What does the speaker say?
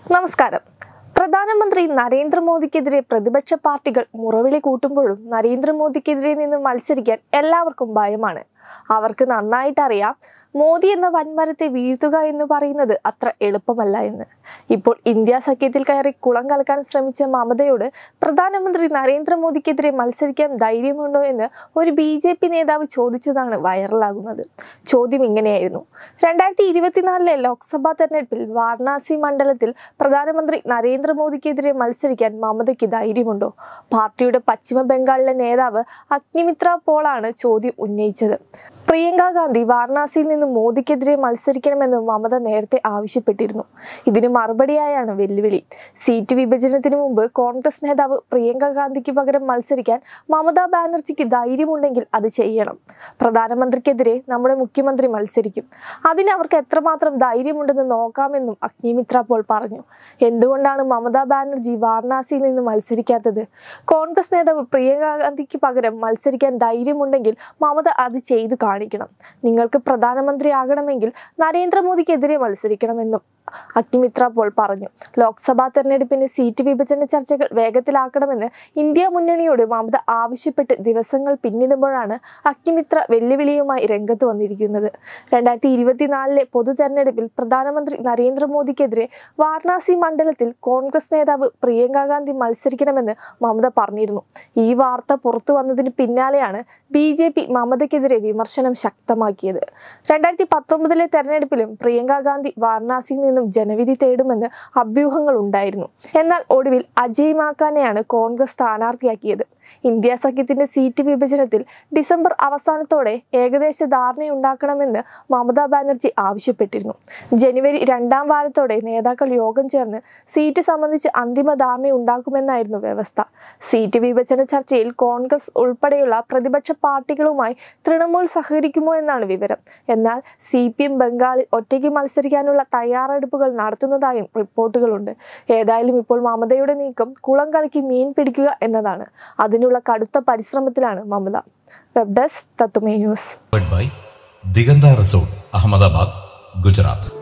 നമസ്കാരം പ്രധാനമന്ത്രി നരേന്ദ്രമോദിക്കെതിരെ പ്രതിപക്ഷ പാർട്ടികൾ മുറവിളി കൂട്ടുമ്പോഴും നരേന്ദ്രമോദിക്കെതിരെ നിന്ന് മത്സരിക്കാൻ എല്ലാവർക്കും ഭയമാണ് അവർക്ക് നന്നായിട്ട് അറിയാം മോദി എന്ന വൻമരത്തെ വീഴ്ത്തുക എന്ന് പറയുന്നത് അത്ര എളുപ്പമല്ല എന്ന് ഇപ്പോൾ ഇന്ത്യ സഖ്യത്തിൽ കയറി കുളം കലക്കാൻ ശ്രമിച്ച മമതയോട് പ്രധാനമന്ത്രി നരേന്ദ്രമോദിക്കെതിരെ മത്സരിക്കാൻ ധൈര്യമുണ്ടോ എന്ന് ഒരു ബി ജെ പി നേതാവ് ചോദിച്ചതാണ് വൈറലാകുന്നത് ചോദ്യം ഇങ്ങനെയായിരുന്നു രണ്ടായിരത്തി ഇരുപത്തിനാലിലെ ലോക്സഭാ തെരഞ്ഞെടുപ്പിൽ വാരണാസി മണ്ഡലത്തിൽ പ്രധാനമന്ത്രി നരേന്ദ്രമോദിക്കെതിരെ മത്സരിക്കാൻ മമതയ്ക്ക് ധൈര്യമുണ്ടോ പാർട്ടിയുടെ പശ്ചിമ ബംഗാളിലെ നേതാവ് അഗ്നിമിത്ര പോളാണ് ചോദ്യം ഉന്നയിച്ചത് പ്രിയങ്ക ഗാന്ധി വാരണാസിയിൽ നിന്ന് മോദിക്കെതിരെ മത്സരിക്കണമെന്ന് മമത നേരത്തെ ആവശ്യപ്പെട്ടിരുന്നു ഇതിന് മറുപടിയായാണ് വെല്ലുവിളി സീറ്റ് വിഭജനത്തിന് മുമ്പ് കോൺഗ്രസ് നേതാവ് പ്രിയങ്ക ഗാന്ധിക്ക് പകരം മത്സരിക്കാൻ മമതാ ബാനർജിക്ക് ധൈര്യമുണ്ടെങ്കിൽ അത് ചെയ്യണം പ്രധാനമന്ത്രിക്കെതിരെ നമ്മുടെ മുഖ്യമന്ത്രി മത്സരിക്കും അതിന് അവർക്ക് എത്രമാത്രം ധൈര്യമുണ്ടെന്ന് നോക്കാമെന്നും അഗ്നിമിത്ര പോൾ പറഞ്ഞു എന്തുകൊണ്ടാണ് മമതാ ബാനർജി വാരണാസിയിൽ നിന്ന് മത്സരിക്കാത്തത് കോൺഗ്രസ് നേതാവ് പ്രിയങ്ക ഗാന്ധിക്ക് പകരം മത്സരിക്കാൻ ധൈര്യമുണ്ടെങ്കിൽ മമത അത് ചെയ്തു കാണിക്കണം നിങ്ങൾക്ക് പ്രധാനമന്ത്രിയാകണമെങ്കിൽ നരേന്ദ്രമോദിക്കെതിരെ മത്സരിക്കണമെന്നും അഗ്നിമിത്ര പോൾ പറഞ്ഞു ലോക്സഭാ തെരഞ്ഞെടുപ്പിന് സീറ്റ് വിഭജന ചർച്ചകൾ വേഗത്തിലാക്കണമെന്ന് ഇന്ത്യ മുന്നണിയോട് മമത ആവശ്യപ്പെട്ട് ദിവസങ്ങൾ പിന്നിടുമ്പോഴാണ് അഗ്നിമിത്ര വെല്ലുവിളിയുമായി രംഗത്ത് വന്നിരിക്കുന്നത് രണ്ടായിരത്തി ഇരുപത്തിനാലിലെ പൊതു തെരഞ്ഞെടുപ്പിൽ പ്രധാനമന്ത്രി നരേന്ദ്രമോദിക്കെതിരെ വാരണാസി മണ്ഡലത്തിൽ കോൺഗ്രസ് നേതാവ് പ്രിയങ്ക ഗാന്ധി മത്സരിക്കണമെന്ന് മമത പറഞ്ഞിരുന്നു ഈ വാർത്ത പുറത്തു വന്നതിന് പിന്നാലെയാണ് ബി ജെ പി മമതയ്ക്കെതിരെ വിമർശനം ശക്തമാക്കിയത് രണ്ടായിരത്തി പത്തൊമ്പതിലെ തെരഞ്ഞെടുപ്പിലും പ്രിയങ്ക ഗാന്ധി വാരണാസിയിൽ നിന്നും ജനവിധി തേടുമെന്ന് അഭ്യൂഹങ്ങൾ ഉണ്ടായിരുന്നു എന്നാൽ ഒടുവിൽ അജയ് മാക്കാനെയാണ് കോൺഗ്രസ് സ്ഥാനാർത്ഥിയാക്കിയത് ഇന്ത്യ സഖ്യത്തിന്റെ സീറ്റ് വിഭജനത്തിൽ ഡിസംബർ അവസാനത്തോടെ ഏകദേശ ധാരണയുണ്ടാക്കണമെന്ന് മമതാ ബാനർജി ആവശ്യപ്പെട്ടിരുന്നു ജനുവരി രണ്ടാം വാരത്തോടെ നേതാക്കൾ യോഗം ചേർന്ന് സീറ്റ് സംബന്ധിച്ച് അന്തിമ ധാരണയുണ്ടാക്കുമെന്നായിരുന്നു വ്യവസ്ഥ സീറ്റ് വിഭജന ചർച്ചയിൽ കോൺഗ്രസ് ഉൾപ്പെടെയുള്ള പ്രതിപക്ഷ പാർട്ടികളുമായി തൃണമൂൽ സഹകരിക്കുമോ എന്നാണ് വിവരം എന്നാൽ സി പി എം ബംഗാളിൽ ഒറ്റയ്ക്ക് മത്സരിക്കാനുള്ള തയ്യാറെടുപ്പുകൾ നടത്തുന്നതായും റിപ്പോർട്ടുകളുണ്ട് ഏതായാലും ഇപ്പോൾ മമതയുടെ നീക്കം കുളം കളിക്ക് മീൻ പിടിക്കുക എന്നതാണ് അതിനുള്ള കടുത്ത പരിശ്രമത്തിലാണ് മമത വെബ് ഡെസ്ക് തത്തുമേ news by Diganta resort Ahmedabad Gujarat